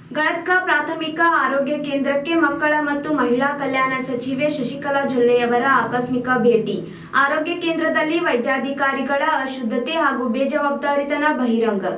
ಗಳತ್ಕ ಪ್ರಾಥಮಿಕ ಆರೋಗ್ಯ ಕೇಂದ್ರಕ್ಕೆ ಮಕ್ಕಳ ಮತ್ತು ಮಹಿಳಾ ಕಲ್ಯಾಣ ಸಚಿವೆ ಶಶಿಕಲಾ ಜೊಲ್ಲೆಯವರ ಆಕಸ್ಮಿಕ ಭೇಟಿ ಆರೋಗ್ಯ ಕೇಂದ್ರದಲ್ಲಿ ವೈದ್ಯಾಧಿಕಾರಿಗಳ ಅಶುದ್ಧತೆ ಹಾಗೂ ಬೇಜವಾಬ್ದಾರಿತನ ಬಹಿರಂಗ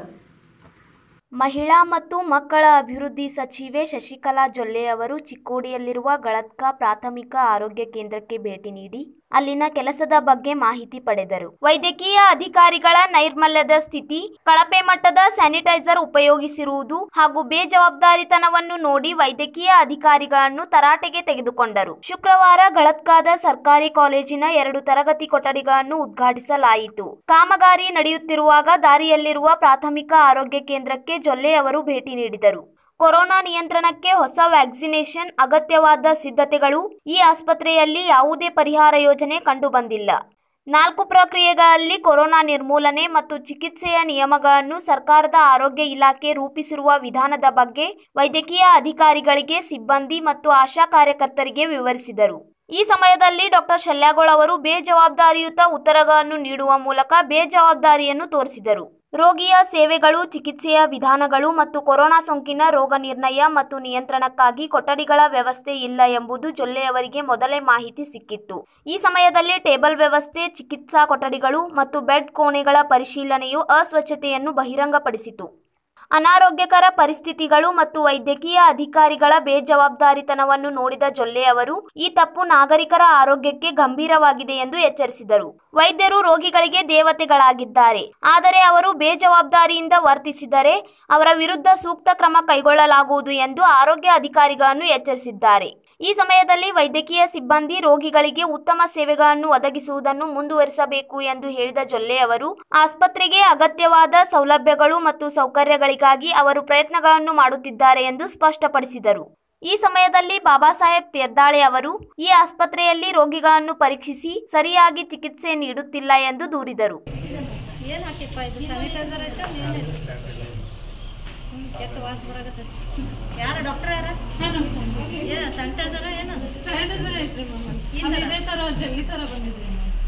ಮಹಿಳಾ ಮತ್ತು ಮಕ್ಕಳ ಅಭಿವೃದ್ಧಿ ಸಚಿವೆ ಶಶಿಕಲಾ ಜೊಲ್ಲೆ ಅವರು ಚಿಕ್ಕೋಡಿಯಲ್ಲಿರುವ ಗಳತ್ಕ ಪ್ರಾಥಮಿಕ ಆರೋಗ್ಯ ಕೇಂದ್ರಕ್ಕೆ ಭೇಟಿ ನೀಡಿ ಅಲ್ಲಿನ ಕೆಲಸದ ಬಗ್ಗೆ ಮಾಹಿತಿ ಪಡೆದರು ವೈದ್ಯಕೀಯ ಅಧಿಕಾರಿಗಳ ನೈರ್ಮಲ್ಯದ ಸ್ಥಿತಿ ಕಳಪೆ ಮಟ್ಟದ ಸ್ಯಾನಿಟೈಸರ್ ಉಪಯೋಗಿಸಿರುವುದು ಹಾಗೂ ಬೇಜವಾಬ್ದಾರಿತನವನ್ನು ನೋಡಿ ವೈದ್ಯಕೀಯ ಅಧಿಕಾರಿಗಳನ್ನು ತರಾಟೆಗೆ ತೆಗೆದುಕೊಂಡರು ಶುಕ್ರವಾರ ಗಳತ್ಕಾದ ಸರ್ಕಾರಿ ಕಾಲೇಜಿನ ಎರಡು ತರಗತಿ ಕೊಠಡಿಗಳನ್ನು ಉದ್ಘಾಟಿಸಲಾಯಿತು ಕಾಮಗಾರಿ ನಡೆಯುತ್ತಿರುವಾಗ ದಾರಿಯಲ್ಲಿರುವ ಪ್ರಾಥಮಿಕ ಆರೋಗ್ಯ ಕೇಂದ್ರಕ್ಕೆ ಜೊಲ್ಲೆ ಅವರು ಭೇಟಿ ನೀಡಿದರು ಕೊರೋನಾ ನಿಯಂತ್ರಣಕ್ಕೆ ಹೊಸ ವ್ಯಾಕ್ಸಿನೇಷನ್ ಅಗತ್ಯವಾದ ಸಿದ್ಧತೆಗಳು ಈ ಆಸ್ಪತ್ರೆಯಲ್ಲಿ ಯಾವುದೇ ಪರಿಹಾರ ಯೋಜನೆ ಕಂಡುಬಂದಿಲ್ಲ ನಾಲ್ಕು ಪ್ರಕ್ರಿಯೆಗಳಲ್ಲಿ ಕೊರೋನಾ ನಿರ್ಮೂಲನೆ ಮತ್ತು ಚಿಕಿತ್ಸೆಯ ನಿಯಮಗಳನ್ನು ಸರ್ಕಾರದ ಆರೋಗ್ಯ ಇಲಾಖೆ ರೂಪಿಸಿರುವ ವಿಧಾನದ ಬಗ್ಗೆ ವೈದ್ಯಕೀಯ ಅಧಿಕಾರಿಗಳಿಗೆ ಸಿಬ್ಬಂದಿ ಮತ್ತು ಆಶಾ ಕಾರ್ಯಕರ್ತರಿಗೆ ವಿವರಿಸಿದರು ಈ ಸಮಯದಲ್ಲಿ ಡಾಕ್ಟರ್ ಶಲ್ಯಾಗೋಳ್ ಅವರು ಬೇಜವಾಬ್ದಾರಿಯುತ ಉತ್ತರಗಳನ್ನು ನೀಡುವ ಮೂಲಕ ಬೇಜವಾಬ್ದಾರಿಯನ್ನು ತೋರಿಸಿದರು ರೋಗಿಯ ಸೇವೆಗಳು ಚಿಕಿತ್ಸೆಯ ವಿಧಾನಗಳು ಮತ್ತು ಕೊರೋನಾ ಸೋಂಕಿನ ರೋಗ ನಿರ್ಣಯ ಮತ್ತು ನಿಯಂತ್ರಣಕ್ಕಾಗಿ ಕೊಠಡಿಗಳ ವ್ಯವಸ್ಥೆ ಇಲ್ಲ ಎಂಬುದು ಜೊಲ್ಲೆಯವರಿಗೆ ಮೊದಲೇ ಮಾಹಿತಿ ಸಿಕ್ಕಿತ್ತು ಈ ಸಮಯದಲ್ಲಿ ಟೇಬಲ್ ವ್ಯವಸ್ಥೆ ಚಿಕಿತ್ಸಾ ಕೊಠಡಿಗಳು ಮತ್ತು ಬೆಡ್ ಕೋಣೆಗಳ ಪರಿಶೀಲನೆಯು ಅಸ್ವಚ್ಛತೆಯನ್ನು ಬಹಿರಂಗಪಡಿಸಿತು ಅನಾರೋಗ್ಯಕರ ಪರಿಸ್ಥಿತಿಗಳು ಮತ್ತು ವೈದ್ಯಕೀಯ ಅಧಿಕಾರಿಗಳ ಬೇಜವಾಬ್ದಾರಿತನವನ್ನು ನೋಡಿದ ಜೊಲ್ಲೆ ಅವರು ಈ ತಪ್ಪು ನಾಗರಿಕರ ಆರೋಗ್ಯಕ್ಕೆ ಗಂಭೀರವಾಗಿದೆ ಎಂದು ಎಚ್ಚರಿಸಿದರು ವೈದ್ಯರು ರೋಗಿಗಳಿಗೆ ದೇವತೆಗಳಾಗಿದ್ದಾರೆ ಆದರೆ ಅವರು ಬೇಜವಾಬ್ದಾರಿಯಿಂದ ವರ್ತಿಸಿದರೆ ಅವರ ವಿರುದ್ಧ ಸೂಕ್ತ ಕ್ರಮ ಕೈಗೊಳ್ಳಲಾಗುವುದು ಎಂದು ಆರೋಗ್ಯ ಅಧಿಕಾರಿಗಳನ್ನು ಎಚ್ಚರಿಸಿದ್ದಾರೆ ಈ ಸಮಯದಲ್ಲಿ ವೈದ್ಯಕೀಯ ಸಿಬ್ಬಂದಿ ರೋಗಿಗಳಿಗೆ ಉತ್ತಮ ಸೇವೆಗಳನ್ನು ಒದಗಿಸುವುದನ್ನು ಮುಂದುವರಿಸಬೇಕು ಎಂದು ಹೇಳಿದ ಜೊಲ್ಲೆ ಅವರು ಆಸ್ಪತ್ರೆಗೆ ಅಗತ್ಯವಾದ ಸೌಲಭ್ಯಗಳು ಮತ್ತು ಸೌಕರ್ಯಗಳಿಗಾಗಿ ಅವರು ಪ್ರಯತ್ನಗಳನ್ನು ಮಾಡುತ್ತಿದ್ದಾರೆ ಎಂದು ಸ್ಪಷ್ಟಪಡಿಸಿದರು ಈ ಸಮಯದಲ್ಲಿ ಬಾಬಾ ಸಾಹೇಬ್ ತೀರ್ದಾಳೆ ಅವರು ಈ ಆಸ್ಪತ್ರೆಯಲ್ಲಿ ರೋಗಿಗಳನ್ನು ಪರೀಕ್ಷಿಸಿ ಸರಿಯಾಗಿ ಚಿಕಿತ್ಸೆ ನೀಡುತ್ತಿಲ್ಲ ಎಂದು ದೂರಿದರು ಏನು ಹಾಕಿಪ್ಪ ಇದು ಸ್ಯಾನಿಟೈಸರ್ ಐತೆ ನೀನು ಕೆಟ್ಟ ವಾಸ ಬರಾಕತ್ತೈತಿ ಯಾರು ಡಾಕ್ಟರ್ ಯಾರ ಏನು ಸ್ಯಾನಿಟೈಸರ್ ಏನದು ಸ್ಯಾನಿಟೈಸರ್ ಐತ್ರಿ ಮ್ಯಾಮ್ ಅದು ಇದೇ ಥರ ಜ- ಈ ಥರ ಬಂದಿದ್ರಿ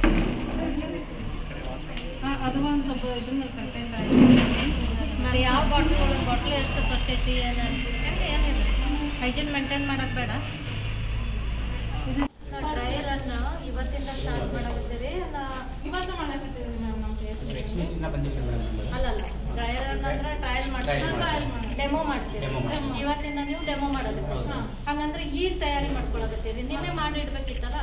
ಹಾಂ ಅದು ಒಂದು ಸ್ವಲ್ಪ ಇದನ್ನ ಕಂಟೆಂಟ್ మరి ಯಾವ ಬಾಟ್ಲು ಬಾಟ್ಲಿ ಎಷ್ಟು ಸ್ವಚ್ಛ ಐತಿ ಏನು ಹೆಂಗೆ ಏನಿದೆ ಹೈಜೀನ್ ಮೇಂಟೈನ್ ಮಾಡಕ್ಕೆ ಬೇಡ ಡ್ರೈರನ್ನು ಇವತ್ತಿಂದ ಸ್ಟಾರ್ಟ್ ಮಾಡಕತ್ತೀರಿ ಅಲ್ಲ ಇವತ್ತು ಮಾಡಕತ್ತೀವಿ ಮ್ಯಾಮ್ ನಮ್ಮ ಕೇಸ್ ಅಲ್ಲ ಅಲ್ಲ ಡ್ರೈಯರ್ ಅಂದ್ರೆ ಟ್ರಯಲ್ ಮಾಡ್ತೀವಿ ಡೆಮೋ ಮಾಡ್ತೀವಿ ಇವತ್ತಿಂದ ನೀವು ಡೆಮೋ ಮಾಡೋದಕ್ಕೆ ಹಂಗಂದ್ರೆ ಈಗ ತಯಾರಿ ಮಾಡ್ಕೊಳಕತ್ತೀರಿ ನಿನ್ನೆ ಮಾಡಿ ಇಡ್ಬೇಕಿತ್ತಲ್ಲ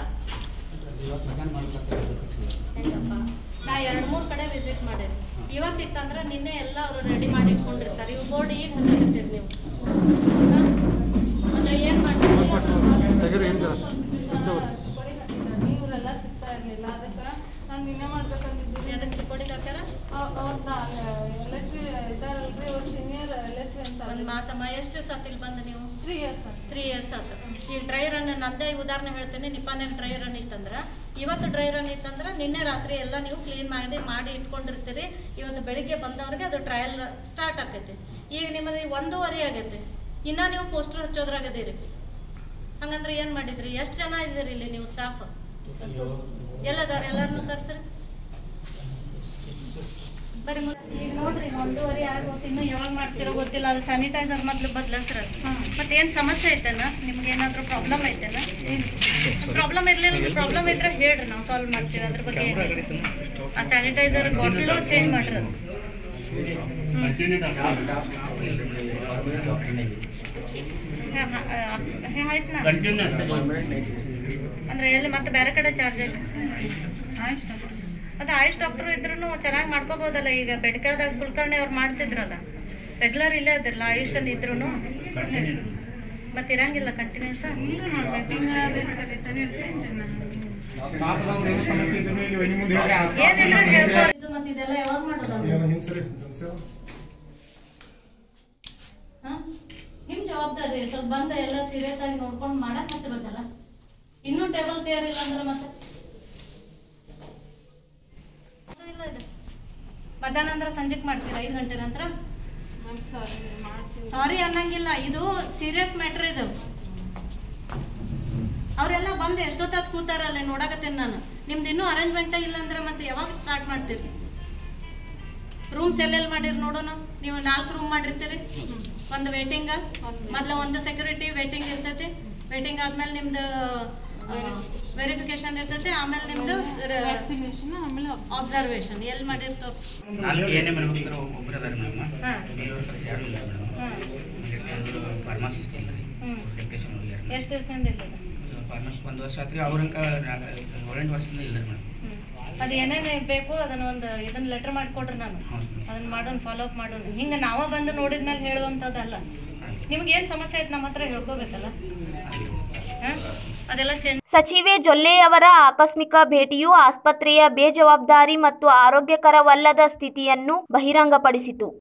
ಹೆಂಗಪ್ಪ ನಾ ಎರಡು ಮೂರು ಕಡೆ ವಿಸಿಟ್ ಮಾಡೇನಿ ಇವತ್ತಿತ್ತಂದ್ರೆ ನಿನ್ನೆ ಎಲ್ಲ ಅವರು ರೆಡಿ ಮಾಡಿ ಇಟ್ಕೊಂಡಿರ್ತಾರೆ ಇವು ಬೋರ್ಡ್ ಈಗ ಹಚ್ಚಕತ್ತೀರಿ ನೀವು ಹಾ? ಅಂದ್ರೆ ಏನು ಮಾಡ್ತೀರಿ ನೀವರೆಲ್ಲ ಸಿಗ್ತಾ ಇರಲಿಲ್ಲ ಅದಕ್ಕೆ ನಾನು ನಿನ್ನೆ ಮಾಡ್ಬೇಕಂತಿದ್ದೀನಿ ಅದಕ್ಕೆ ಚಿಕ್ಕೋಡಿ ಹಾಕ್ಯಾರ ಅವ್ರದ್ದು ಎಲೆಕ್ಟ್ರಿ ಇದ್ದಾರಲ್ರಿ ಅವ್ರು ಸೀನಿಯರ್ ಎಲೆಕ್ಟ್ರಿ ಅಂತ ಒಂದು ಮಾತಮ್ಮ ಎಷ್ಟು ದಿವಸ ಆತಿಲ್ ಬಂದು ನೀವು ತ್ರೀ ಇಯರ್ಸ್ ತ್ರೀ ಇಯರ್ಸ್ ಆತು ಈ ಡ್ರೈ ರನ್ ನಂದೇ ಉದಾಹರಣೆ ಹೇಳ್ತೇನೆ ನಿಪಾನಲ್ಲಿ ಡ್ರೈ ರನ್ ಇತ್ತಂದ್ರೆ ಇವತ್ತು ಡ್ರೈ ರನ್ ಇತ್ತಂದ್ರೆ ನಿನ್ನೆ ರಾತ್ರಿ ಎಲ್ಲ ನೀವು ಕ್ಲೀನ್ ಮಾಡಿ ಮಾಡಿ ಇಟ್ಕೊಂಡಿರ್ತೀರಿ ಇವತ್ತು ಬೆಳಿಗ್ಗೆ ಬಂದವ್ರಿಗೆ ಅದು ಟ್ರಯಲ್ ಸ್ಟಾರ್ಟ್ ಆಕೈತಿ ಈಗ ನಿಮ್ಮದು ಒಂದೂವರೆ ಆಗೈತಿ ಇನ್ನ ನೀವು ಪೋಸ್ಟರ್ ಹಚ್ಚೋದ್ರಾಗದೀರಿ ಹಂಗಂದ್ರೆ ಏನು ಮಾಡಿದ್ರಿ ಎಷ್ಟು ಜನ ಇದ್ದೀರಿ ಇಲ್ಲಿ ನೀವು ಸ್ಟಾಫ್ ಎಲ್ಲದಾರ ಎಲ್ಲರನ್ನೂ ಕರ್ಸ್ರಿ ಬರೀ ಈಗ ನೋಡ್ರಿ ಒಂದೂವರೆ ಆಗೋತು ಇನ್ನು ಯಾವಾಗ ಮಾಡ್ತಿರೋ ಗೊತ್ತಿಲ್ಲ ಅದು ಸ್ಯಾನಿಟೈಸರ್ ಮೊದ್ಲು ಬದಲಿಸ್ರ ಮತ್ತೆ ಏನ್ ಸಮಸ್ಯೆ ಐತೆನ ನಿಮ್ಗೆ ಏನಾದ್ರು ಪ್ರಾಬ್ಲಮ್ ಐತೆನ ಪ್ರಾಬ್ಲಮ್ ಇರ್ಲಿಲ್ಲ ಪ್ರಾಬ್ಲಮ್ ಇದ್ರೆ ಹೇಳ್ರಿ ನಾವು ಸಾಲ್ವ್ ಮಾಡ್ತೀವಿ ಅದ್ರ ಬಗ್ಗೆ ಏನಿಲ್ಲ. ಆ ಸ್ಯಾನಿಟೈಸರ್ ಬಾಟ್ಲು ಚೇಂಜ್ ಮಾಡ್ರಿ ಅದು. ಹಾ, ಹಾ, ಆ, ಹಾ, ಆಯ್ತ್ನಾ ಅಂದ್ರೆ ಎಲ್ಲಿ ಮತ್ತೆ ಬೇರೆ ಕಡೆ ಚಾರ್ಜ್ ಐತೆ ಆಯುಷ್ ಡಾಕ್ಟರ್ ಅದು ಆಯುಷ್ ಡಾಕ್ಟರ್ ಇದ್ರು ಚೆನ್ನಾಗಿ ಮಾಡ್ಕೋಬೋದಲ್ಲ ಈಗ ಬೆಡ್ಕಳ್ದಾಗ ಕುಲಕರ್ಣಿ ಅವ್ರು ಮಾಡ್ತಿದ್ರಲ್ಲ ರೆಗ್ಯುಲರ್ ಇಲ್ಲೇ ಅದಿರಲ್ಲ ಆಯುಷಲ್ಲಿ ಇದ್ರು ಮತ್ತೆ ಇರಂಗಿಲ್ಲ ಕಂಟಿನ್ಯೂಸ್ ಮೀಟಿಂಗ್ ಅದು ಕರೀತಾನೆ ಇರ್ತೀನಿ ನಾನು ಏನಿದ್ರೆ ಹೇಳ್ಕೊ ಇದು ಮತ್ತೆ ಇದೆಲ್ಲ ಯಾವಾಗ ಮಾಡೋದು ಹಾ? ನಿಮ್ ಜವಾಬ್ದಾರಿ ಸ್ವಲ್ಪ ಬಂದ ಎಲ್ಲ ಸೀರಿಯಸ್ ಆಗಿ ನೋಡ್ಕೊಂಡು ಮಾಡಕ್ ಹಚ್ಚಬೇಕಲ್ಲ ಇನ್ನೂ ಟೇಬಲ್ ಚೇರ್ ಇಲ್ಲ ಅಂದ್ರೆ ಮತ್ತೆ ಇಲ್ಲ ಇದು ಮಧ್ಯಾಹ್ನ ಅಂದ್ರೆ ಸಂಜೆಗೆ ಮಾಡ್ತೀರಾ ಐದು ಗಂಟೆ ನಂತರ ಮ್ಯಾಮ್ ಸಾರಿ ಮಾಡ್ತೀವಿ ಸಾರಿ ಅನ್ನಂಗಿಲ್ಲ ಇದು ಸೀರಿಯಸ್ ಮ್ಯಾಟ್ರ್ ಇದು ಅವರೆಲ್ಲ ಬಂದು ಎಷ್ಟೊತ್ತಾತ್ ಕೂತಾರಲ್ಲ ನೋಡಕತ್ತೇನೆ ನಾನು ನಿಮ್ದು ಇನ್ನೂ ಅರೇಂಜ್ಮೆಂಟ್ ಇಲ್ಲ ಅಂದ್ರೆ ಮತ್ತೆ ಯಾವಾಗ ಸ್ಟಾರ್ಟ್ ಮಾಡ್ತೀರಿ ರೂಮ್ಸ್ ಎಲ್ಲೆಲ್ಲಿ ಮಾಡಿರಿ ನೋಡೋಣ ನೀವು ನಾಲ್ಕು ರೂಮ್ ಮಾಡಿರ್ತೀರಿ ಒಂದು ವೇಟಿಂಗ್ ಮೊದಲ ಒಂದು ಸೆಕ್ಯೂರಿಟಿ ವೇಟಿಂಗ್ ಇರ್ತೈತಿ ವೇಟಿಂಗ್ ಆದ್ಮೇಲೆ ನಿಮ್ದು ವೆರಿಫಿಕೇಶನ್ ಇರ್ತೈತಿ ಆಮೇಲೆ ನಿಮ್ದು ವ್ಯಾಕ್ಸಿನೇಷನ್ ಆಮೇಲೆ ಅಬ್ಸರ್ವೇಷನ್ ಎಲ್ಲಿ ಮಾಡಿರ್ ತೋರ್ಸ್ ನಾಲ್ಕು ಏನೇ ಮೇಡಮ್ ಸರ್ ಒಬ್ಬರು ಅದಾರ ಮೇಡಮ್ ಹಾ. ಮೇಲ್ ವರ್ಕರ್ಸ್ ಯಾರು ಇಲ್ಲ ಮೇಡಮ್ ಹ್ಮ್ ಫಾರ್ಮಸಿಸ್ಟ್ ಇಲ್ಲ ರೀ ಹ್ಮ್. ಟೆಕ್ನಿಷಿಯನ್ ಹೋಗ್ಯಾರ ಎಷ್ಟು ದಿವಸದಿಂದ ಇಲ್ಲ ಫಾರ್ಮಸಿ ಒಂದು ವರ್ಷ ಆತ್ರಿ ಅವ್ರಂಕ ಏಳೆಂಟು ವರ್ಷದಿಂದ ಇಲ್ಲ ಮೇಡಮ್ ಅದು ಏನೇನು ಬೇಕು ಅದನ್ನ ಒಂದು ಇದನ್ನ ಲೆಟರ್ ಮಾಡಿಕೊಡ್ರಿ ನಾನು ಹೌದು ಅದನ್ನ ಮಾಡೋಣ ಫಾಲೋ ಅಪ್ ಮಾಡೋಣ ಹಿಂಗ ನಾವ ಬಂದು ನೋಡಿದ್ಮೇಲೆ ಹೇಳುವಂಥದ್ದಲ್ಲ ನಿಮ್ಗೆ ಏನ್ ಸಮಸ್ಯೆ ಐತೆ ನಮ್ಮ ಹತ್ರ ಹೇಳ್ಕೋಬೇಕಲ್ಲ ಹಾ? ಅದೆಲ್ಲ ಚೇಂಜ್ ಸಚಿವೆ ಜೊಲ್ಲೆಯವರ ಆಕಸ್ಮಿಕ ಭೇಟಿಯು ಆಸ್ಪತ್ರೆಯ ಬೇಜವಾಬ್ದಾರಿ ಮತ್ತು ಆರೋಗ್ಯಕರವಲ್ಲದ ಸ್ಥಿತಿಯನ್ನು ಬಹಿರಂಗಪಡಿಸಿತು